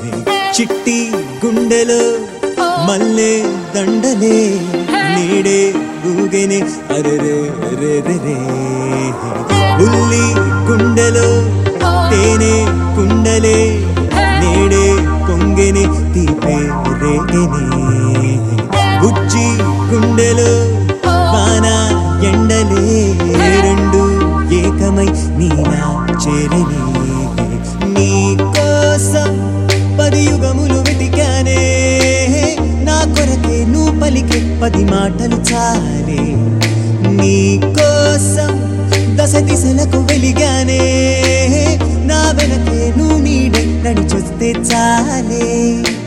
చిట్టి గుండెలో మల్లె దండలే నీడే ఊగెనే అరెరే అరెరెరే ఉల్లి గుండెలో తేనె కుండలే నేడే పొంగెని తీపే రేగెనే బుజ్జి గుండెలో వాన ఎండలే రెండు ఏకమై నీలా చేరని నీ కోసం పది యుగములు వెతికానే నా కొరకే నువ్వు పలికే పది మాటలు చాలే నీ కోసం దశ దిశలకు వెలిగానే నా వెనకే నువ్వు నీడే నడిచొస్తే చాలే